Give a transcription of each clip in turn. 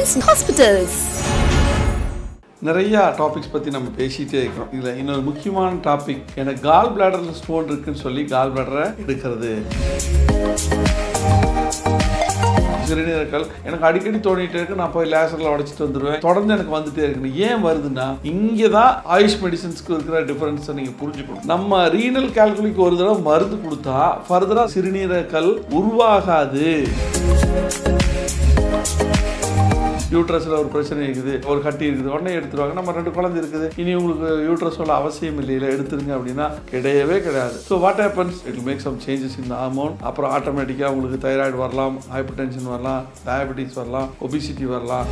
Children's Hospitals. நிறையா topics பற்றி நம்ம பேசிகிட்டே இருக்கிறோம் இதில் இன்னொரு முக்கியமான டாபிக் எனக்கு கால் பிளாடரில் ஸ்டோன் இருக்குன்னு சொல்லி கால் பிளாடரை எடுக்கிறது சிறுநீரக்கல் எனக்கு அடிக்கடி தோணிட்டே இருக்கு நான் போய் லேசரில் உடச்சிட்டு வந்துடுவேன் தொடர்ந்து எனக்கு வந்துட்டே இருக்கு ஏன் வருதுன்னா இங்கே தான் ஆயுஷ் மெடிசன்ஸ்க்கு இருக்கிற டிஃபரன்ஸை நீங்கள் புரிஞ்சுக்கணும் நம்ம ரீனல் கால்குலிக்கு ஒரு தடவை மருந்து கொடுத்தா ஃபர்தராக சிறுநீரக்கல் உருவாகாது யூட்ரஸில் ஒரு பிரச்சனை இருக்குது ஒரு கட்டி இருக்குது உடனே எடுத்துருவாங்க நம்ம ரெண்டு குழந்தை இருக்குது இனி உங்களுக்கு யூட்ரஸோட அவசியம் இல்லையில எடுத்துருங்க அப்படின்னா கிடையவே கிடையாது so what happens it make some changes in hormone அப்புறம் ஆட்டோமேட்டிக்காக உங்களுக்கு தைராய்டு வரலாம் ஹைப்பர் டென்ஷன் வரலாம் டயபெட்டிஸ் வரலாம் ஒபிசிட்டி வரலாம்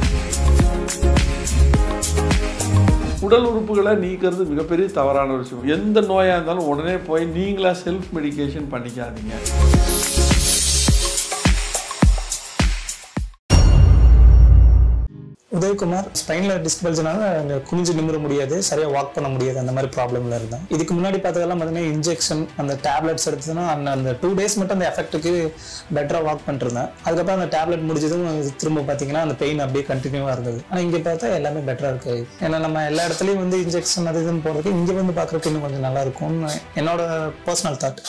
உடல் உறுப்புகளை நீக்கிறது மிகப்பெரிய தவறான ஒரு விஷயம் எந்த நோயாக இருந்தாலும் உடனே போய் நீங்களா செல்ஃப் மெடிகேஷன் பண்ணிக்காதீங்க உதயகுமார் ஸ்பைனில் டிஸ்க் பல்ஜனால அங்கே குனிஞ்சு நிமிர முடியாது சரியாக வாக் பண்ண முடியாது அந்த மாதிரி ப்ராப்ளம்ல இருந்தேன் இதுக்கு முன்னாடி பார்த்ததெல்லாம் பார்த்தீங்கன்னா இன்ஜெக்ஷன் அந்த டேப்லெட்ஸ் எடுத்ததுன்னா அந்த அந்த டூ டேஸ் மட்டும் அந்த எஃபெக்ட்டுக்கு பெட்டராக வாக் பண்ணிருந்தேன் அதுக்கப்புறம் அந்த டேப்லெட் முடிஞ்சதும் அது திரும்ப பார்த்தீங்கன்னா அந்த பெயின் அப்படியே கண்டினியூவாக இருந்தது ஆனால் இங்கே பார்த்தா எல்லாமே பெட்டராக இருக்கு ஏன்னா நம்ம எல்லா இடத்துலையும் வந்து இன்ஜெக்ஷன் அது இதுன்னு போடுறதுக்கு இங்கே வந்து பார்க்குறதுக்கு இன்னும் கொஞ்சம் நல்லா இருக்கும்னு என்னோட பர்சனல் தாட்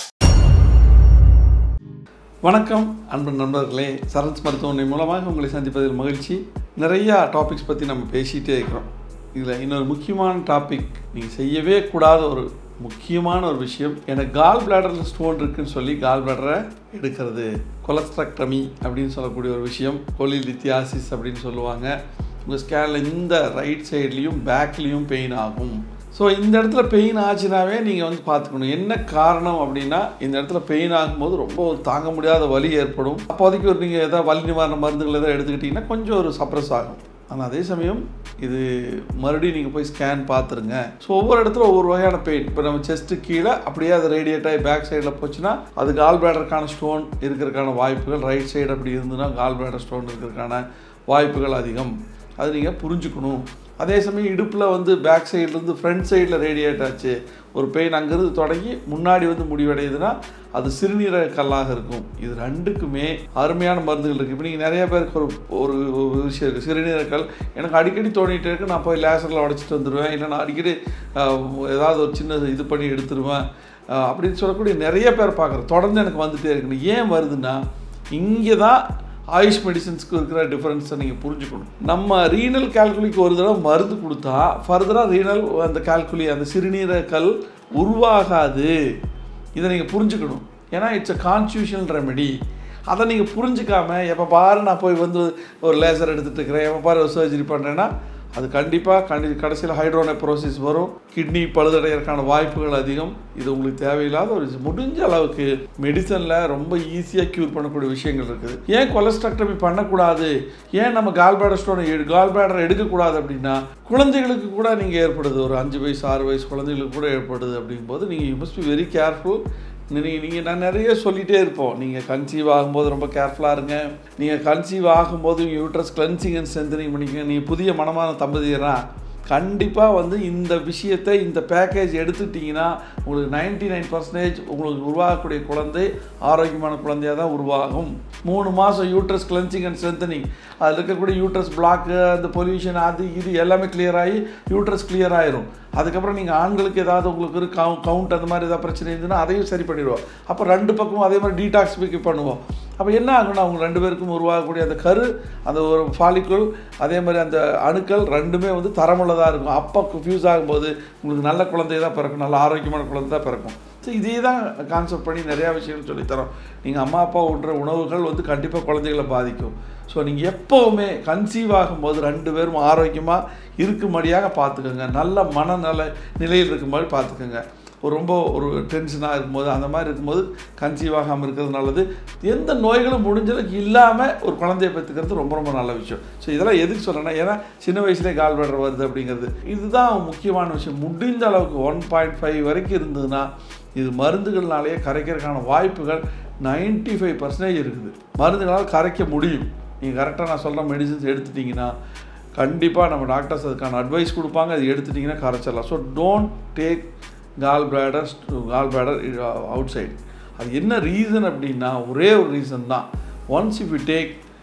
வணக்கம் அன்பு நண்பர்களே சரண்ஸ் மருத்துவமனை மூலமாக உங்களை சந்திப்பதில் மகிழ்ச்சி நிறையா டாபிக்ஸ் பற்றி நம்ம பேசிகிட்டே இருக்கிறோம் இதில் இன்னொரு முக்கியமான டாபிக் நீங்கள் செய்யவே கூடாத ஒரு முக்கியமான ஒரு விஷயம் எனக்கு கால் பிளாடரில் ஸ்டோன் இருக்குன்னு சொல்லி கால் பிளாடரை எடுக்கிறது கொலஸ்ட்ரக்டமி அப்படின்னு சொல்லக்கூடிய ஒரு விஷயம் கொலிலித்தியாசிஸ் அப்படின்னு சொல்லுவாங்க உங்கள் ஸ்கேனில் இந்த ரைட் சைட்லேயும் பேக்லேயும் பெயின் ஆகும் ஸோ இந்த இடத்துல பெயின் ஆச்சுனாவே நீங்கள் வந்து பார்த்துக்கணும் என்ன காரணம் அப்படின்னா இந்த இடத்துல பெயின் ஆகும்போது ரொம்ப ஒரு தாங்க முடியாத வலி ஏற்படும் அப்போதைக்கு ஒரு நீங்கள் எதாவது வலி நிவாரண மருந்துகள் எதாவது எடுத்துக்கிட்டிங்கன்னா கொஞ்சம் ஒரு சப்ரஸ் ஆகும் ஆனால் அதே சமயம் இது மறுபடியும் நீங்கள் போய் ஸ்கேன் பார்த்துருங்க ஸோ ஒவ்வொரு இடத்துல ஒவ்வொரு வகையான பெயின் இப்போ நம்ம செஸ்ட்டு கீழே அப்படியே அது ரேடியேட் ஆகி பேக் சைடில் போச்சுன்னா அது கால் பிளாடருக்கான ஸ்டோன் இருக்கிறதுக்கான வாய்ப்புகள் ரைட் சைடு அப்படி இருந்ததுன்னா கால் பிளாடர் ஸ்டோன் இருக்கிறதுக்கான வாய்ப்புகள் அதிகம் அது நீங்கள் புரிஞ்சுக்கணும் அதே சமயம் இடுப்பில் வந்து பேக் சைட்லேருந்து ஃப்ரண்ட் சைடில் ரேடியேட் ஆச்சு ஒரு பெயின் அங்கேருந்து தொடங்கி முன்னாடி வந்து முடிவடையுதுன்னா அது சிறுநீரக கல்லாக இருக்கும் இது ரெண்டுக்குமே அருமையான மருந்துகள் இருக்குது இப்போ நீங்கள் நிறைய பேருக்கு ஒரு ஒரு ஒரு விஷயம் இருக்குது சிறுநீரக கல் எனக்கு அடிக்கடி தோணிகிட்டே இருக்கு நான் போய் லேசரில் உடச்சிட்டு வந்துடுவேன் இல்லை நான் அடிக்கடி ஏதாவது ஒரு சின்ன இது பண்ணி எடுத்துருவேன் அப்படின்னு சொல்லக்கூடிய நிறைய பேர் பார்க்குறேன் தொடர்ந்து எனக்கு வந்துகிட்டே இருக்குன்னு ஏன் வருதுன்னா இங்கே தான் ஆயுஷ் மெடிசன்ஸ்க்கு இருக்கிற டிஃப்ரென்ஸை நீங்கள் புரிஞ்சுக்கணும் நம்ம ரீனல் கால்குலிக்கு ஒரு தடவை மருந்து கொடுத்தா ஃபர்தராக ரீனல் அந்த கால்குலி அந்த சிறுநீரகல் உருவாகாது இதை நீங்கள் புரிஞ்சுக்கணும் ஏன்னா இட்ஸ் அ கான்ஸ்டியூஷனல் ரெமெடி அதை நீங்கள் புரிஞ்சுக்காம எப்போ பாரு நான் போய் வந்து ஒரு லேசர் எடுத்துகிட்டு இருக்கிறேன் எப்போ பாரு ஒரு சர்ஜரி பண்ணுறேன்னா அது கண்டிப்பாக கண்டி கடைசியில் ஹைட்ரோனெப்ரோசிஸ் வரும் கிட்னி பழுதடைகிறதுக்கான வாய்ப்புகள் அதிகம் இது உங்களுக்கு தேவையில்லாத ஒரு முடிஞ்ச அளவுக்கு மெடிசனில் ரொம்ப ஈஸியாக க்யூர் பண்ணக்கூடிய விஷயங்கள் இருக்குது ஏன் கொலஸ்ட்ரக்டமி பண்ணக்கூடாது ஏன் நம்ம கால் பேடர் ஸ்டோனை கால் பேடரை எடுக்கக்கூடாது அப்படின்னா குழந்தைகளுக்கு கூட நீங்கள் ஏற்படுது ஒரு அஞ்சு வயசு ஆறு வயசு குழந்தைகளுக்கு கூட ஏற்படுது அப்படிங்கும்போது நீங்கள் you must be very careful நீங்கள் நீங்கள் நான் நிறைய சொல்லிகிட்டே இருப்போம் நீங்கள் கன்சீவ் ஆகும்போது ரொம்ப கேர்ஃபுல்லாக இருங்க நீங்கள் கன்சீவ் ஆகும்போது யூட்ரஸ் கிளென்சிங் அண்ட் ஸ்ட்ரென்தனிங் பண்ணிக்கங்க நீங்கள் புதிய மனமான தம்பதியரா கண்டிப்பாக வந்து இந்த விஷயத்தை இந்த பேக்கேஜ் எடுத்துட்டிங்கன்னா உங்களுக்கு நைன்டி நைன் பர்சன்டேஜ் உங்களுக்கு உருவாகக்கூடிய குழந்தை ஆரோக்கியமான குழந்தையாக தான் உருவாகும் மூணு மாதம் யூட்ரஸ் கிளென்சிங் அண்ட் ஸ்ட்ரென்தனிங் அதில் இருக்கக்கூடிய யூட்ரஸ் பிளாக்கு அந்த பொல்யூஷன் அது இது எல்லாமே கிளியர் ஆகி யூட்ரஸ் கிளியர் ஆயிரும் அதுக்கப்புறம் நீங்கள் ஆண்களுக்கு ஏதாவது உங்களுக்கு ஒரு கவு கவுண்ட் அந்த மாதிரி ஏதாவது பிரச்சனை இருந்ததுன்னா அதையும் சரி பண்ணிடுவோம் அப்போ ரெண்டு பக்கமும் அதே மாதிரி டீடாக்ஸிஃபிக் பண்ணுவோம் அப்போ என்ன ஆகும்னா அவங்க ரெண்டு பேருக்கும் உருவாகக்கூடிய அந்த கரு அந்த ஒரு ஃபாலிக்குள் அதே மாதிரி அந்த அணுக்கள் ரெண்டுமே வந்து தரமுள்ளதாக இருக்கும் அப்போ ஃபியூஸ் ஆகும்போது உங்களுக்கு நல்ல குழந்தை தான் பிறக்கும் நல்ல ஆரோக்கியமான குழந்தை தான் பிறக்கும் ஸோ இதே தான் கான்செப்ட் பண்ணி நிறையா விஷயங்கள் சொல்லித்தரோம் நீங்கள் அம்மா அப்பா உண்ற உணவுகள் வந்து கண்டிப்பாக குழந்தைகளை பாதிக்கும் ஸோ நீங்கள் எப்போவுமே கன்சீவ் ஆகும்போது ரெண்டு பேரும் ஆரோக்கியமாக இருக்கும்படியாக பார்த்துக்கோங்க நல்ல மனநல நிலையில் இருக்கும்போது பார்த்துக்கோங்க ஒரு ரொம்ப ஒரு டென்ஷனாக இருக்கும்போது அந்த மாதிரி இருக்கும்போது கன்சீவ் ஆகாமல் இருக்கிறது நல்லது எந்த நோய்களும் முடிஞ்சளவுக்கு இல்லாமல் ஒரு குழந்தைய பெற்றுக்கிறது ரொம்ப ரொம்ப நல்ல விஷயம் ஸோ இதெல்லாம் எதுக்கு சொல்கிறேன்னா ஏன்னா சின்ன வயசுலேயே கால் பேடர் வருது அப்படிங்கிறது இதுதான் முக்கியமான விஷயம் முடிந்த அளவுக்கு ஒன் பாயிண்ட் ஃபைவ் வரைக்கும் இருந்ததுன்னா இது மருந்துகள்னாலேயே கரைக்கிறதுக்கான வாய்ப்புகள் நைன்ட்டி ஃபைவ் பர்சன்டேஜ் இருக்குது மருந்துகளால் கரைக்க முடியும் நீங்கள் கரெக்டாக நான் சொல்கிற மெடிசன்ஸ் எடுத்துட்டிங்கன்னா கண்டிப்பாக நம்ம டாக்டர்ஸ் அதுக்கான அட்வைஸ் கொடுப்பாங்க அது எடுத்துட்டிங்கன்னா கரைச்சிடலாம் so don't take gall bladder gall bladder outside அது என்ன ரீசன் அப்படின்னா ஒரே ஒரு ரீசன் தான் once if you take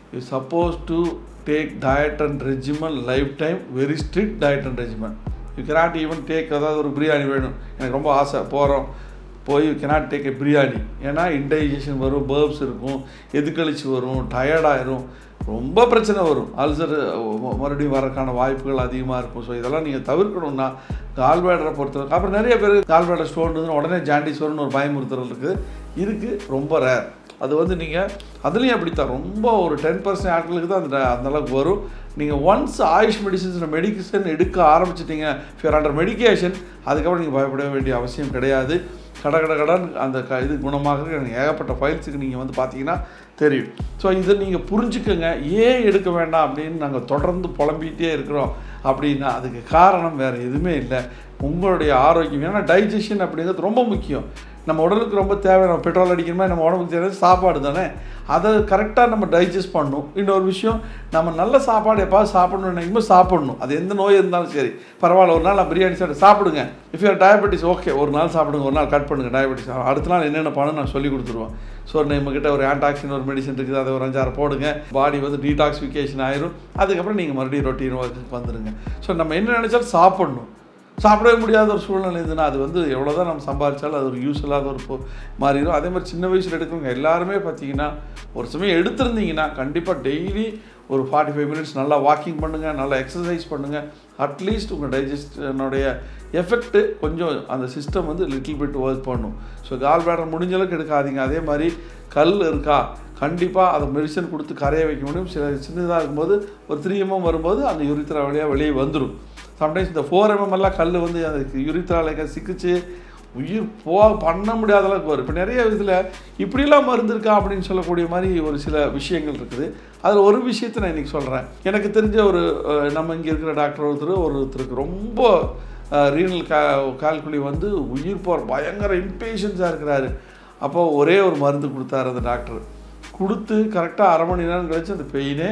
you suppose to take diet and regimen lifetime very strict diet and regimen you cannot even take அதாவது ஒரு பிரியாணி வேணும் எனக்கு ரொம்ப ஆசை போகிறோம் போய் you cannot take a biryani ஏன்னா இன்டைஜஷன் வரும் பேர்ப்ஸ் இருக்கும் எதுக்கழிச்சு வரும் டயர்டாயிரும் ரொம்ப பிரச்சனை வரும் அல்சர் மறுபடியும் வரக்கான வாய்ப்புகள் அதிகமாக இருக்கும் ஸோ இதெல்லாம் நீங்கள் தவிர்க்கணும்னா கால்பேடரை பொறுத்தவரைக்கும் அப்புறம் நிறைய பேர் கால்பேடர் ஸ்டோன் இருந்துன்னு உடனே ஜாண்டிஸ் வரும்னு ஒரு பயமுறுத்தல் இருக்குது இருக்குது ரொம்ப ரேர் அது வந்து நீங்கள் அதுலேயும் அப்படித்தான் ரொம்ப ஒரு டென் பர்சன்ட் ஆட்களுக்கு தான் அந்த அந்த அளவுக்கு வரும் நீங்கள் ஒன்ஸ் ஆயுஷ் மெடிசின்ஸ் மெடிக்கேஷன் எடுக்க ஆரம்பிச்சிட்டிங்க ஃபியர் அண்டர் மெடிக்கேஷன் அதுக்கப்புறம் நீங்கள் பயப்பட வேண்டிய அவசியம் கிடையாது கட கட கடன் அந்த க இது குணமாகிறது எனக்கு ஏகப்பட்ட ஃபைல்ஸுக்கு நீங்கள் வந்து பார்த்தீங்கன்னா தெரியும் ஸோ இதை நீங்கள் புரிஞ்சுக்கங்க ஏன் எடுக்க வேண்டாம் அப்படின்னு நாங்கள் தொடர்ந்து புலம்பிகிட்டே இருக்கிறோம் அப்படின்னா அதுக்கு காரணம் வேறு எதுவுமே இல்லை உங்களுடைய ஆரோக்கியம் ஏன்னா டைஜஷன் அப்படிங்கிறது ரொம்ப முக்கியம் நம்ம உடலுக்கு ரொம்ப தேவை நம்ம பெட்ரோல் அடிக்கிற மாதிரி நம்ம உடம்புக்கு தேவை சாப்பாடு தானே அதை கரெக்டாக நம்ம டைஜஸ்ட் பண்ணணும் இன்னொரு விஷயம் நம்ம நல்ல சாப்பாடு எப்பாவது சாப்பிடணும்னு நினைக்கும்போது சாப்பிடணும் அது எந்த நோய் இருந்தாலும் சரி பரவாயில்ல ஒரு நாள் நான் பிரியாணி சாப்பிட்டு சாப்பிடுங்க இஃப் யூர் டயபெட்டிஸ் ஓகே ஒரு நாள் சாப்பிடுங்க ஒரு நாள் கட் பண்ணுங்கள் டயபெட்டிஸ் அடுத்த நாள் என்னென்ன பண்ணணும் நான் சொல்லி கொடுத்துருவேன் ஸோ நம்மக்கிட்ட ஒரு ஆன்டாக்சின் ஒரு மெடிசன் இருக்குது அதை ஒரு அஞ்சாறு போடுங்க பாடி வந்து டீடாக்சிஃபிகேஷன் ஆயிரும் அதுக்கப்புறம் நீங்கள் மறுபடியும் ரொட்டீன் ஒர்க்குக்கு வந்துடுங்க ஸோ நம்ம என்ன நினச்சாலும் சாப்பிடணும் சாப்பிடவே முடியாத ஒரு சூழ்நிலை இருந்ததுன்னா அது வந்து எவ்வளோ தான் நம்ம சம்பாதிச்சாலும் அது ஒரு யூஸ் இல்லாத ஒரு பொ- மாறிடும் அதே மாதிரி சின்ன வயசில் எடுக்கிறவங்க எல்லாருமே பார்த்தீங்கன்னா ஒரு சமயம் எடுத்திருந்தீங்கன்னா கண்டிப்பாக டெய்லி ஒரு ஃபார்ட்டி ஃபைவ் மினிட்ஸ் நல்லா வாக்கிங் பண்ணுங்கள் நல்லா எக்ஸசைஸ் பண்ணுங்கள் அட்லீஸ்ட் உங்கள் டைஜஸ்டனுடைய எஃபெக்ட்டு கொஞ்சம் அந்த சிஸ்டம் வந்து லிட்டில் பிட் ஒர்க் பண்ணும் ஸோ கால் பேடர் முடிஞ்ச அளவுக்கு எடுக்காதீங்க அதே மாதிரி கல் இருக்கா கண்டிப்பாக அதை மெடிசன் கொடுத்து கரைய வைக்க முடியும் சில சின்னதாக இருக்கும்போது ஒரு த்ரீ எம்எம் வரும்போது அந்த யுரித்ரா வழியாக வெளியே வந்துடும் சம்டைம்ஸ் இந்த ஃபோர் எம்எம் எல்லாம் கல் வந்து அந்த யுரித்ரால சிக்கிச்சு உயிர் போ பண்ண முடியாத அளவுக்கு வரும் இப்போ நிறைய இதில் இப்படிலாம் மருந்து இருக்கா அப்படின்னு சொல்லக்கூடிய மாதிரி ஒரு சில விஷயங்கள் இருக்குது அதில் ஒரு விஷயத்தை நான் இன்றைக்கி சொல்கிறேன் எனக்கு தெரிஞ்ச ஒரு அஹ், நம்ம இங்கே இருக்கிற டாக்டர் ஒருத்தர் ஒருத்தருக்கு ரொம்ப ரீனல் கா கால்குலி வந்து உயிர் போகிற பயங்கர இம்பேஷன்ஸாக இருக்கிறாரு அப்போ ஒரே ஒரு மருந்து கொடுத்தாரு அந்த டாக்டர் கொடுத்து கரெக்டாக அரை மணி நேரம் கழிச்சு அந்த பெயினே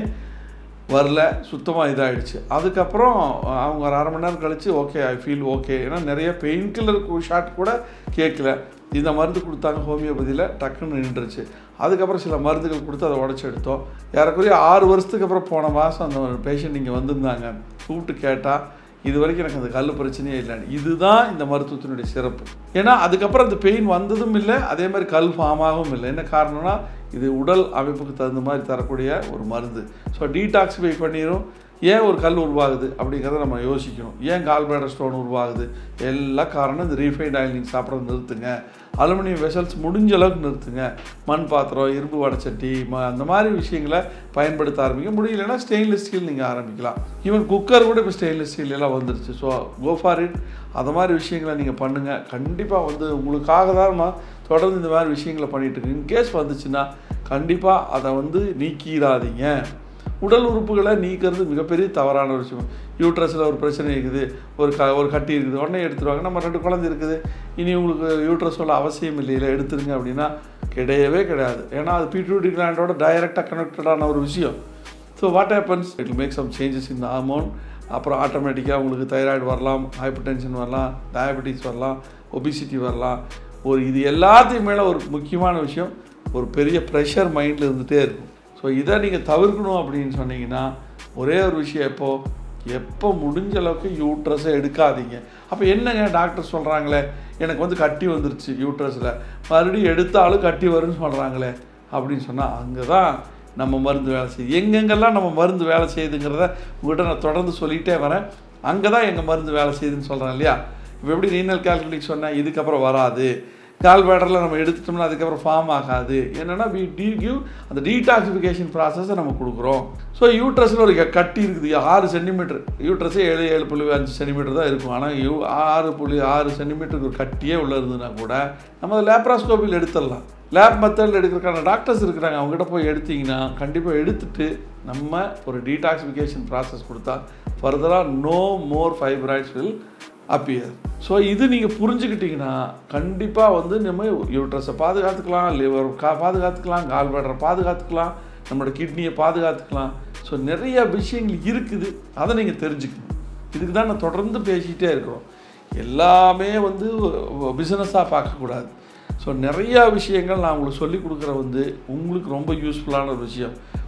வரல சுத்தமாக இதாகிடுச்சு அதுக்கப்புறம் அவங்க ஒரு அரை மணி நேரம் கழிச்சு ஓகே ஐ ஃபீல் ஓகே ஏன்னா நிறைய பெயின் கில்லர் ஷாட் கூட கேட்கல இந்த மருந்து கொடுத்தாங்க ஹோமியோபதியில் டக்குன்னு நின்றுச்சு அதுக்கப்புறம் சில மருந்துகள் கொடுத்து அதை உடச்சி எடுத்தோம் ஏறக்குறைய ஆறு வருஷத்துக்கு அப்புறம் போன மாதம் அந்த பேஷண்ட் இங்கே வந்திருந்தாங்க கூப்பிட்டு கேட்டால் இது வரைக்கும் எனக்கு அந்த கல் பிரச்சனையே இல்லை இதுதான் இந்த மருத்துவத்தினுடைய சிறப்பு ஏன்னா அதுக்கப்புறம் அந்த பெயின் வந்ததும் இல்லை அதே மாதிரி கல் ஃபார்ம் ஆகவும் இல்லை என்ன காரணம்னா இது உடல் அமைப்புக்கு தகுந்த மாதிரி தரக்கூடிய ஒரு மருந்து ஸோ டீடாக்சிஃபை பண்ணிடும் ஏன் ஒரு கல் உருவாகுது அப்படிங்கிறத நம்ம யோசிக்கணும் ஏன் கால்பிளாடர் ஸ்டோன் உருவாகுது எல்லா காரணம் இந்த ரீஃபைண்ட் ஆயில் நீங்கள் சாப்பிட்றது நிறுத்துங்க அலுமினியம் வெசல்ஸ் முடிஞ்ச அளவுக்கு நிறுத்துங்க மண் பாத்திரம் இரும்பு வடச்சட்டி ம அந்த மாதிரி விஷயங்களை பயன்படுத்த ஆரம்பிக்க முடியலன்னா ஸ்டெயின்லெஸ் ஸ்டீல் நீங்கள் ஆரம்பிக்கலாம் ஈவன் குக்கர் கூட இப்போ ஸ்டெயின்லெஸ் ஸ்டீல் எல்லாம் வந்துருச்சு ஸோ கோ ஃபார் இட் அந்த மாதிரி விஷயங்களை நீங்கள் பண்ணுங்கள் கண்டிப்பாக வந்து உங்களுக்காக தான் நான் தொடர்ந்து இந்த மாதிரி விஷயங்களை பண்ணிகிட்டு இருக்கேன் இன்கேஸ் வந்துச்சுன்னா கண்டிப்பாக அதை வந்து நீக்கிடாதீங்க உடல் உறுப்புகளை நீக்கிறது மிகப்பெரிய தவறான ஒரு விஷயம் யூட்ரஸில் ஒரு பிரச்சனை இருக்குது ஒரு க ஒரு கட்டி இருக்குது உடனே எடுத்துருவாங்க நம்ம ரெண்டு குழந்தை இருக்குது இனி உங்களுக்கு யூட்ரஸ் உள்ள அவசியம் இல்லையில எடுத்துருங்க அப்படின்னா கிடையவே கிடையாது ஏன்னா அது பிட்யூட்டி கிளாண்டோட டைரெக்டாக கனெக்டடான ஒரு விஷயம் so what happens it make some changes in hormone அப்புறம் ஆட்டோமேட்டிக்காக உங்களுக்கு தைராய்டு வரலாம் ஹைப்பர் டென்ஷன் வரலாம் டயபெட்டிஸ் வரலாம் ஒபிசிட்டி வரலாம் ஒரு இது எல்லாத்தையும் மேலே ஒரு முக்கியமான விஷயம் ஒரு பெரிய ப்ரெஷர் மைண்டில் இருந்துகிட்டே இருக்கும் ஸோ இதை நீங்கள் தவிர்க்கணும் அப்படின்னு சொன்னீங்கன்னா ஒரே ஒரு விஷயம் எப்போ எப்போ முடிஞ்ச அளவுக்கு யூட்ரஸை எடுக்காதீங்க அப்போ என்னங்க டாக்டர் சொல்கிறாங்களே எனக்கு வந்து கட்டி வந்துருச்சு யூட்ரஸில் மறுபடியும் எடுத்தாலும் கட்டி வரும்னு சொல்கிறாங்களே அப்படின்னு சொன்னால் அங்கே தான் நம்ம மருந்து வேலை செய்யுது எங்கெங்கெல்லாம் நம்ம மருந்து வேலை செய்யுதுங்கிறத உங்கள்கிட்ட நான் தொடர்ந்து சொல்லிகிட்டே வரேன் அங்கே தான் எங்கள் மருந்து வேலை செய்யுதுன்னு சொல்கிறேன் இல்லையா இப்போ எப்படி ரீனல் கால்குலிக் சொன்னேன் இதுக்கப்புறம் வராது கால் பேடரில் நம்ம எடுத்துட்டோம்னா அதுக்கப்புறம் ஃபார்ம் ஆகாது என்னென்னா வி டி கிவ் அந்த டீடாக்சிஃபிகேஷன் ப்ராசஸை நம்ம கொடுக்குறோம் ஸோ யூட்ரஸில் ஒரு கட்டி இருக்குது ஆறு சென்டிமீட்டர் யூட்ரஸே ஏழு ஏழு புள்ளி அஞ்சு சென்டிமீட்டர் தான் இருக்கும் ஆனால் யூ ஆறு புள்ளி ஆறு சென்டிமீட்டருக்கு ஒரு கட்டியே உள்ளே இருந்ததுன்னா கூட நம்ம அதை லேப்ராஸ்கோப்பியில் எடுத்துடலாம் லேப் மெத்தடில் எடுக்கிறக்கான டாக்டர்ஸ் இருக்கிறாங்க அவங்ககிட்ட போய் எடுத்தீங்கன்னா கண்டிப்பாக எடுத்துட்டு நம்ம ஒரு டீடாக்சிஃபிகேஷன் ப்ராசஸ் கொடுத்தா ஃபர்தராக no more fibroids will appear so இது நீங்கள் புரிஞ்சுக்கிட்டீங்கன்னா கண்டிப்பாக வந்து நம்ம யூட்ரஸை பாதுகாத்துக்கலாம் லிவர் கா பாதுகாத்துக்கலாம் கால் பேடரை பாதுகாத்துக்கலாம் நம்மளோட கிட்னியை பாதுகாத்துக்கலாம் ஸோ நிறைய விஷயங்கள் இருக்குது அதை நீங்கள் தெரிஞ்சுக்கணும் இதுக்கு தான் நான் தொடர்ந்து பேசிக்கிட்டே இருக்கிறோம் எல்லாமே வந்து பிஸ்னஸாக பார்க்கக்கூடாது ஸோ நிறையா விஷயங்கள் நான் உங்களுக்கு சொல்லிக் கொடுக்குற வந்து உங்களுக்கு ரொம்ப யூஸ்ஃபுல்லான ஒரு விஷயம்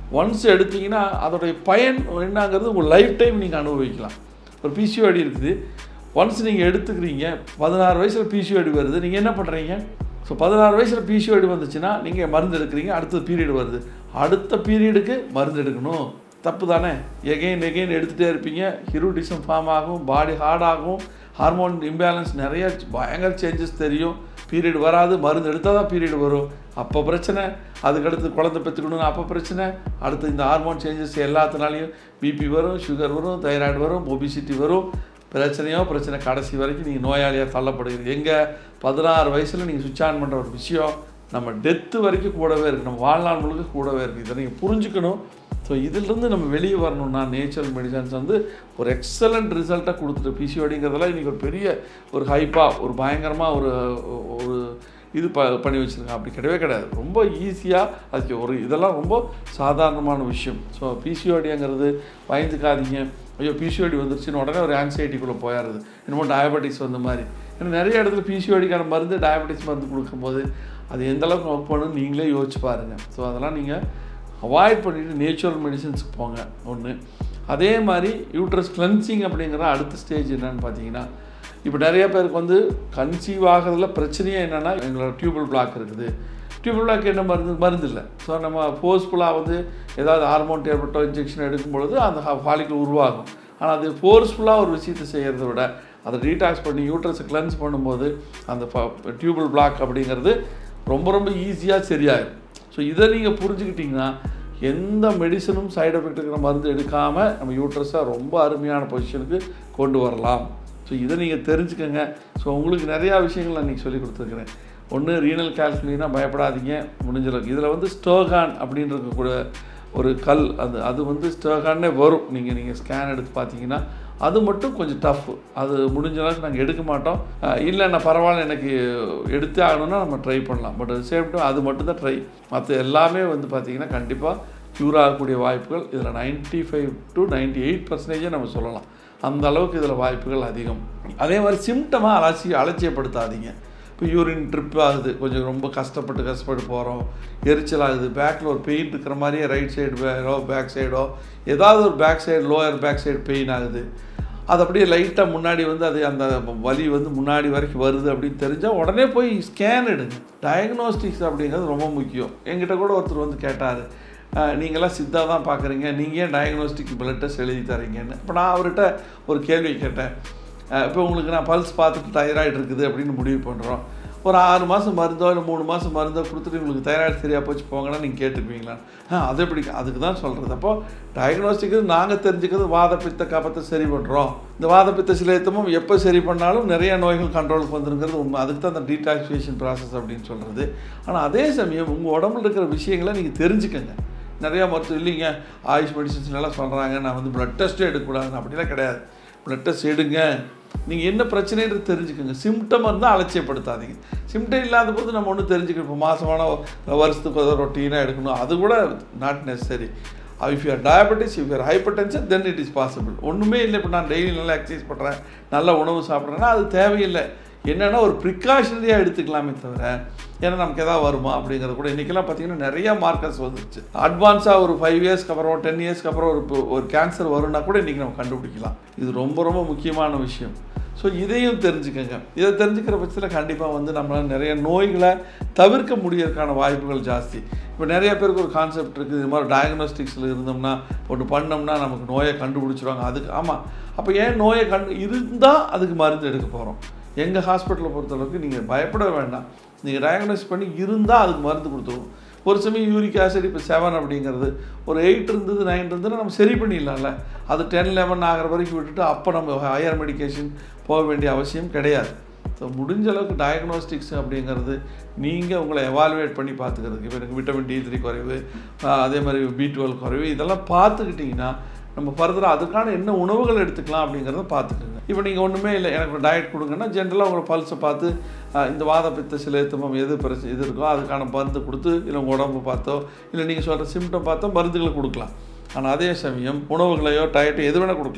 ஒன்ஸ் எடுத்தீங்கன்னா அதோடைய பயன் என்னங்கிறது உங்கள் லைஃப் டைம் நீங்கள் அனுபவிக்கலாம் ஒரு பிசிஓடி இருக்குது ஒன்ஸ் நீங்கள் எடுத்துக்கிறீங்க பதினாறு வயசில் பிசிஓடி வருது நீங்கள் என்ன பண்ணுறீங்க ஸோ பதினாறு வயசில் பிசிஓடி வந்துச்சுன்னா நீங்கள் மருந்து எடுக்கிறீங்க அடுத்த பீரியட் வருது அடுத்த பீரியடுக்கு மருந்து எடுக்கணும் தப்பு தானே எகெயின் எகெயின் எடுத்துகிட்டே இருப்பீங்க ஹிரூடிசம் ஃபார்ம் ஆகும் பாடி ஹார்ட் ஆகும் ஹார்மோன் இம்பேலன்ஸ் நிறைய பயங்கர சேஞ்சஸ் தெரியும் பீரியட் வராது மருந்து எடுத்தால் தான் பீரியட் வரும் அப்போ பிரச்சனை அதுக்கடுத்து குழந்தை பெற்றுக்கணும்னு அப்போ பிரச்சனை அடுத்து இந்த ஹார்மோன் சேஞ்சஸ் எல்லாத்தினாலையும் பிபி வரும் சுகர் வரும் தைராய்டு வரும் ஒபிசிட்டி வரும் பிரச்சனையோ பிரச்சனை கடைசி வரைக்கும் நீங்கள் நோயாளியாக தள்ளப்படுகிறீங்க எங்கே பதினாறு வயசில் நீங்கள் சுவிட்ச் ஆன் பண்ணுற ஒரு விஷயம் நம்ம டெத்து வரைக்கும் கூடவே இருக்குது நம்ம வாழ்நாள் முழுக்க கூடவே இருக்குது இதை நீங்கள் புரிஞ்சுக்கணும் ஸோ இதிலிருந்து நம்ம வெளியே வரணும்னா நேச்சுரல் மெடிசன்ஸ் வந்து ஒரு எக்ஸலண்ட் ரிசல்ட்டாக கொடுத்துட்டு பிசிஓடிங்கிறதெல்லாம் இன்றைக்கி ஒரு பெரிய ஒரு ஹைப்பாக ஒரு பயங்கரமாக ஒரு ஒரு இது ப பண்ணி வச்சுருக்காங்க அப்படி கிடையவே கிடையாது ரொம்ப ஈஸியாக அதுக்கு ஒரு இதெல்லாம் ரொம்ப சாதாரணமான விஷயம் ஸோ பிசிஓடிங்கிறது பயந்துக்காதீங்க ஐயோ பிசிஓடி வந்துருச்சுன்னு உடனே ஒரு ஆங்ஸைட்டிக்குள்ளே போயிடுறது என்னமோ டயபெட்டிக்ஸ் வந்த மாதிரி ஏன்னா நிறைய இடத்துல பிசிஓடிக்கான மருந்து டயபெட்டிக்ஸ் மருந்து கொடுக்கும்போது அது எந்த அளவுக்கு ஒர்க் பண்ணுன்னு நீங்களே யோசிச்சு பாருங்கள் ஸோ அதெல்லாம் நீங்கள் அவாய்ட் பண்ணிவிட்டு நேச்சுரல் மெடிசன்ஸுக்கு போங்க ஒன்று அதே மாதிரி யூட்ரஸ் கிளென்சிங் அப்படிங்கிற அடுத்த ஸ்டேஜ் என்னன்னு பார்த்தீங்கன்னா இப்போ நிறைய பேருக்கு வந்து கன்சீவ் ஆகிறதுல பிரச்சனையே என்னென்னா எங்களோட டியூபல் பிளாக் இருக்குது டியூபல் பிளாக் என்ன மருந்து மருந்து இல்லை ஸோ நம்ம ஃபோர்ஸ்ஃபுல்லாக வந்து ஏதாவது ஹார்மோன் டேப்லெட்டோ இன்ஜெக்ஷன் எடுக்கும் பொழுது அந்த ஃபாலிக்கல் உருவாகும் ஆனால் அது ஃபோர்ஸ்ஃபுல்லாக ஒரு விஷயத்தை செய்கிறத விட அதை டீடாக்ஸ் பண்ணி யூட்ரஸை கிளென்ஸ் பண்ணும்போது அந்த டியூபல் பிளாக் அப்படிங்கிறது ரொம்ப ரொம்ப ஈஸியாக சரியாயிடும் ஸோ இதை நீங்கள் புரிஞ்சுக்கிட்டிங்கன்னா எந்த மெடிசனும் சைடு எஃபெக்ட் இருக்கிற மருந்து எடுக்காமல் நம்ம யூட்ரஸை ரொம்ப அருமையான பொசிஷனுக்கு கொண்டு வரலாம் ஸோ இதை நீங்கள் தெரிஞ்சுக்கங்க ஸோ உங்களுக்கு நிறையா விஷயங்கள் நான் இன்றைக்கி சொல்லி கொடுத்துருக்குறேன் ஒன்று ரீனல் கால்குலினா பயப்படாதீங்க முடிஞ்சளவுக்கு இதில் வந்து ஸ்டோகான் அப்படின்னு இருக்கக்கூடிய ஒரு கல் அது அது வந்து ஸ்டோகானே வரும் நீங்கள் நீங்கள் ஸ்கேன் எடுத்து பார்த்தீங்கன்னா அது மட்டும் கொஞ்சம் டஃப் அது முடிஞ்ச அளவுக்கு நாங்கள் எடுக்க மாட்டோம் இல்லை நான் பரவாயில்ல எனக்கு எடுத்தே ஆகணும்னா நம்ம ட்ரை பண்ணலாம் பட் சேம் டைம் அது மட்டும் தான் ட்ரை மற்ற எல்லாமே வந்து பார்த்திங்கன்னா கண்டிப்பாக க்யூர் ஆகக்கூடிய வாய்ப்புகள் இதில் ninety five to ninety eight பர்சன்டேஜே நம்ம சொல்லலாம் அந்த அளவுக்கு இதில் வாய்ப்புகள் அதிகம் அதே மாதிரி சிம்டமாக அலட்சி அலட்சியப்படுத்தாதீங்க இப்போ யூரின் ட்ரிப் ஆகுது கொஞ்சம் ரொம்ப கஷ்டப்பட்டு கஷ்டப்பட்டு போகிறோம் எரிச்சல் ஆகுது பேக்கில் ஒரு பெயின் இருக்கிற மாதிரியே ரைட் சைடு பேரோ பேக் சைடோ ஏதாவது ஒரு back side lower back side pain ஆகுது அது அப்படியே லைட்டாக முன்னாடி வந்து அது அந்த வலி வந்து முன்னாடி வரைக்கும் வருது அப்படின்னு தெரிஞ்சால் உடனே போய் ஸ்கேன் எடுங்க டயக்னோஸ்டிக்ஸ் அப்படிங்கிறது ரொம்ப முக்கியம் எங்கிட்ட கூட ஒருத்தர் வந்து கேட்டார் நீங்களாம் சித்தா தான் பார்க்குறீங்க நீங்கள் ஏன் டயக்னோஸ்டிக் பிளட் டெஸ்ட் எழுதி தரீங்கன்னு இப்போ நான் அவர்கிட்ட ஒரு கேள்வி கேட்டேன் இப்போ உங்களுக்கு நான் பல்ஸ் பார்த்துட்டு தைராய்டு இருக்குது அப்படின்னு முடிவு பண்ணுறோம் ஒரு ஆறு மாதம் மருந்தோ இல்லை மூணு மாதம் மருந்தோ கொடுத்துட்டு உங்களுக்கு தைராய்டு சரியாக போச்சு போங்கன்னா நீங்கள் கேட்டுருப்பீங்களா ஆ அது எப்படி அதுக்கு தான் சொல்கிறது அப்போ டயக்னோஸ்டிக்கு நாங்கள் தெரிஞ்சுக்கிறது வாத பித்த கபத்தை சரி பண்ணுறோம் இந்த வாத பித்த சிலையத்தமும் எப்போ சரி பண்ணாலும் நிறைய நோய்கள் கண்ட்ரோலுக்கு வந்துருங்கிறது உண்மை அதுக்கு தான் அந்த டீடாக்சிஃபிகேஷன் ப்ராசஸ் அப்படின்னு சொல்கிறது ஆனால் அதே சமயம் உங்கள் உடம்புல இருக்கிற விஷயங்களை நீங்கள் தெரிஞ்சுக்கங்க நிறையா மருத்துவம் இல்லைங்க ஆயுஷ் மெடிசன்ஸ் எல்லாம் சொல்கிறாங்க நான் வந்து ப்ளட் டெஸ்ட்டே எடுக்கக்கூடாதுன்னு அப்படிலாம் கிடையாது ப்ளட் டெஸ்ட் எடுங்க நீங்கள் என்ன பிரச்சனைன்றது தெரிஞ்சுக்கோங்க சிம்டம் இருந்தால் அலட்சியப்படுத்தாதீங்க சிம்டம் இல்லாத போது நம்ம ஒன்றும் தெரிஞ்சுக்கணும் இப்போ மாதமான வருஷத்துக்கு ஒரு ரொட்டீனாக எடுக்கணும் அது கூட not necessary if you're diabetes if you're hypertension then it is possible ஒன்றுமே இல்லை இப்போ நான் டெய்லி நல்லா எக்ஸசைஸ் பண்ணுறேன் நல்ல உணவு சாப்பிட்றேன்னா அது தேவையில்லை என்னென்னா ஒரு ப்ரிகாஷனரியாக எடுத்துக்கலாமே தவிர ஏன்னா நமக்கு எதாவது வருமா அப்படிங்கிறது கூட இன்றைக்கெல்லாம் பார்த்தீங்கன்னா நிறையா மார்க்கர்ஸ் வந்துருச்சு அட்வான்ஸாக ஒரு ஃபைவ் இயர்ஸ்க்கு அப்புறம் டென் இயர்ஸ்க்கு அப்புறம் ஒரு ஒரு கேன்சர் வரும்னா கூட இன்றைக்கி நம்ம கண்டுபிடிக்கலாம் இது ரொம்ப ரொம்ப முக்கியமான விஷயம் ஸோ இதையும் தெரிஞ்சுக்கோங்க இதை தெரிஞ்சுக்கிற பட்சத்தில் கண்டிப்பாக வந்து நம்மளால் நிறைய நோய்களை தவிர்க்க முடியறதுக்கான வாய்ப்புகள் ஜாஸ்தி இப்போ நிறைய பேருக்கு ஒரு கான்செப்ட் இருக்குது இது மாதிரி டயக்னோஸ்டிக்ஸில் இருந்தோம்னா ஒன்று பண்ணோம்னா நமக்கு நோயை கண்டுபிடிச்சிருவாங்க அதுக்கு ஆமாம் அப்போ ஏன் நோயை கண்டு இருந்தால் அதுக்கு மருந்து எடுக்க போகிறோம் எங்கள் ஹாஸ்பிட்டலை பொறுத்தளவுக்கு நீங்கள் பயப்பட வேண்டாம் நீங்கள் டயக்னோஸ் பண்ணி இருந்தால் அதுக்கு மருந்து கொடுத்துருவோம் ஒரு சமயம் யூரிக் ஆசிட் இப்போ செவன் அப்படிங்கிறது ஒரு எயிட் இருந்தது நைன் இருந்ததுன்னா நம்ம சரி பண்ணிடலாம்ல அது டென் லெவன் ஆகிற வரைக்கும் விட்டுட்டு அப்போ நம்ம ஹையர் மெடிக்கேஷன் போக வேண்டிய அவசியம் கிடையாது ஸோ முடிஞ்ச அளவுக்கு டயக்னோஸ்டிக்ஸ் அப்படிங்கிறது நீங்கள் உங்களை எவாலுவேட் பண்ணி பார்த்துக்கிறதுக்கு இப்போ எனக்கு விட்டமின் டி த்ரீ குறைவு அதே மாதிரி பி டுவெல் குறைவு இதெல்லாம் பார்த்துக்கிட்டிங்கன்னா நம்ம ஃபர்தராக அதுக்கான என்ன உணவுகள் எடுத்துக்கலாம் அப்படிங்கிறத பார்த்துக்கோங்க இப்போ நீங்கள் ஒன்றுமே இல்லை எனக்கு ஒரு டயட் கொடுங்கன்னா ஜென்ரலாக உங்களை பல்ஸை பார்த்து இந்த வாத பித்த சிலேத்தமம் எது பிரச்சனை இது இருக்கோ அதுக்கான மருந்து கொடுத்து இல்லை உங்கள் உடம்பு பார்த்தோ இல்லை நீங்கள் சொல்கிற சிம்டம் பார்த்தோ மருந்துகளை கொடுக்கலாம் ஆனால் அதே சமயம் உணவுகளையோ டயட்டோ எது வேணால் கொடுக்கலாம்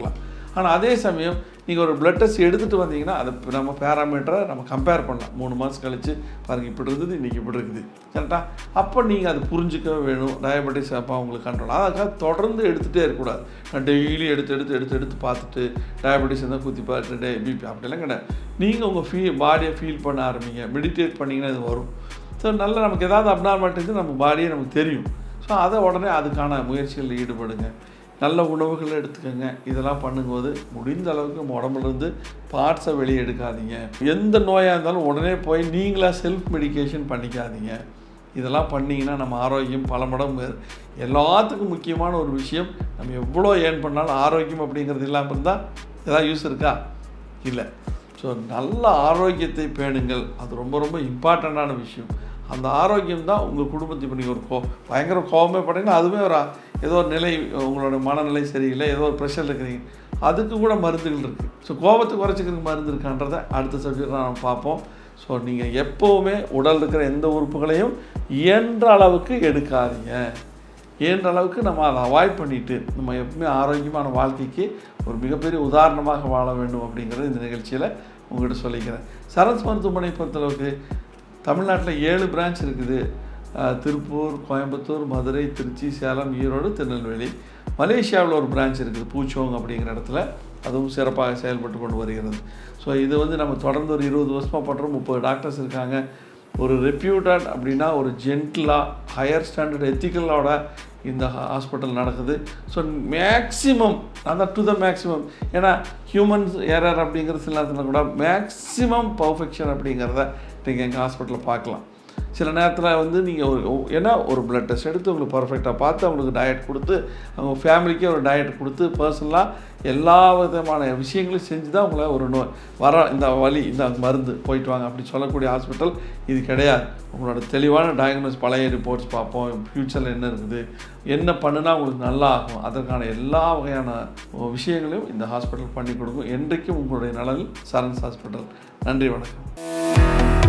ஆனால் அதே சமயம் நீங்கள் ஒரு பிளட் டெஸ்ட் எடுத்துகிட்டு வந்தீங்கன்னா அதை இப்ப நம்ம பேராமீட்டரை நம்ம கம்பேர் பண்ணலாம் மூணு மாதம் கழிச்சு பாருங்க இப்படி இருந்தது இன்றைக்கி இப்படி இருக்குது கரெக்டா அப்போ நீங்கள் அது புரிஞ்சுக்க வேணும் டயபெட்டிஸ் அப்போ உங்களுக்கு கண்ட்ரோல் அதுக்காக தொடர்ந்து எடுத்துகிட்டே இருக்கக்கூடாது நான் டெய்லி எடுத்து எடுத்து எடுத்து எடுத்து பார்த்துட்டு டயபெட்டிஸ் இருந்தால் குத்தி பார்த்துட்டு டே பிபி அப்படிலாம் கிடையாது நீங்கள் உங்கள் ஃபீ பாடியை ஃபீல் பண்ண ஆரம்பிங்க மெடிடேட் பண்ணிங்கன்னா இது வரும் ஸோ நல்ல நமக்கு ஏதாவது அப்நார்மாலிட்டி நம்ம பாடியே நமக்கு தெரியும் ஸோ அதை உடனே அதுக்கான முயற்சிகளில் ஈடுபடுங்க நல்ல உணவுகளை எடுத்துக்கோங்க இதெல்லாம் பண்ணும்போது முடிந்த அளவுக்கு நம்ம உடம்புலேருந்து பார்ட்ஸை வெளியே எடுக்காதீங்க எந்த நோயாக இருந்தாலும் உடனே போய் நீங்களாக செல்ஃப் மெடிகேஷன் பண்ணிக்காதீங்க இதெல்லாம் பண்ணிங்கன்னா நம்ம ஆரோக்கியம் பல மடங்கு எல்லாத்துக்கும் முக்கியமான ஒரு விஷயம் நம்ம எவ்வளோ ஏர்ன் பண்ணாலும் ஆரோக்கியம் அப்படிங்கிறது இல்லாமல் இருந்தால் ஏதாவது யூஸ் இருக்கா இல்லை ஸோ நல்ல ஆரோக்கியத்தை பேணுங்கள் அது ரொம்ப ரொம்ப இம்பார்ட்டண்ட்டான விஷயம் அந்த ஆரோக்கியம் தான் உங்கள் குடும்பத்தை இப்போ நீங்கள் ஒரு கோ பயங்கர கோபமே பட்டீங்கன்னா அதுவே ஒரு ஆ- ஏதோ ஒரு நிலை உங்களோட மனநிலை சரியில்லை ஏதோ ஒரு ப்ரெஷர் இருக்கிறீங்க அதுக்கு கூட மருந்துகள் இருக்குது ஸோ கோபத்தை குறைச்சிக்கிறதுக்கு மருந்து இருக்கான்றதை அடுத்த சப்ஜெக்ட் நம்ம பார்ப்போம் ஸோ நீங்கள் எப்போவுமே உடல் இருக்கிற எந்த உறுப்புகளையும் இயன்ற அளவுக்கு எடுக்காதீங்க இயன்ற அளவுக்கு நம்ம அதை அவாய்ட் பண்ணிட்டு நம்ம எப்பவுமே ஆரோக்கியமான வாழ்க்கைக்கு ஒரு மிகப்பெரிய உதாரணமாக வாழ வேண்டும் அப்படிங்கிறது இந்த நிகழ்ச்சியில் உங்கள்கிட்ட சொல்லிக்கிறேன் சரஸ் மருத்துவமனை பொறுத்தளவுக்கு தமிழ்நாட்டில் ஏழு பிரான்ச் இருக்குது அஹ், திருப்பூர் கோயம்புத்தூர் மதுரை திருச்சி சேலம் ஈரோடு திருநெல்வேலி மலேசியாவில் ஒரு பிரான்ச் இருக்குது பூச்சோங் அப்படிங்கிற இடத்துல அதுவும் சிறப்பாக செயல்பட்டு கொண்டு வருகிறது ஸோ இது வந்து நம்ம தொடர்ந்து ஒரு இருபது வருஷமாக பண்ணுறோம் முப்பது டாக்டர்ஸ் இருக்காங்க ஒரு ரெப்யூட்டட் அப்படின்னா ஒரு ஜென்டிலாக ஹையர் ஸ்டாண்டர்ட் எத்திக்கலோட இந்த ஹாஸ்பிட்டல் நடக்குது ஸோ மேக்ஸிமம் அதான் டு த மேக்ஸிமம் ஏன்னா ஹியூமன்ஸ் எரர் அப்படிங்கிற சில நேரத்தில் கூட மேக்ஸிமம் பர்ஃபெக்ஷன் அப்படிங்கிறத நீங்கள் எங்கள் ஹாஸ்பிட்டலில் பார்க்கலாம் சில நேரத்தில் வந்து நீங்கள் ஒரு ஓ- ஏன்னா ஒரு பிளட் டெஸ்ட் எடுத்து உங்களுக்கு பர்ஃபெக்டாக பார்த்து அவங்களுக்கு டயட் கொடுத்து அவங்க ஃபேமிலிக்கே ஒரு டயட் கொடுத்து பர்சனலாக எல்லா விதமான விஷயங்களையும் செஞ்சு தான் உங்களை ஒரு நோய் வர இந்த வலி இந்த மருந்து போயிட்டு வாங்க அப்படி சொல்லக்கூடிய ஹாஸ்பிட்டல் இது கிடையாது உங்களோட தெளிவான டயக்னோஸ் பழைய ரிப்போர்ட்ஸ் பார்ப்போம் ஃப்யூச்சரில் என்ன இருக்குது என்ன பண்ணுனா உங்களுக்கு நல்லா ஆகும் அதற்கான எல்லா வகையான விஷயங்களையும் இந்த ஹாஸ்பிட்டல் பண்ணி கொடுக்கும் என்றைக்கும் உங்களுடைய நலனில் சரண்ஸ் ஹாஸ்பிட்டல் நன்றி வணக்கம்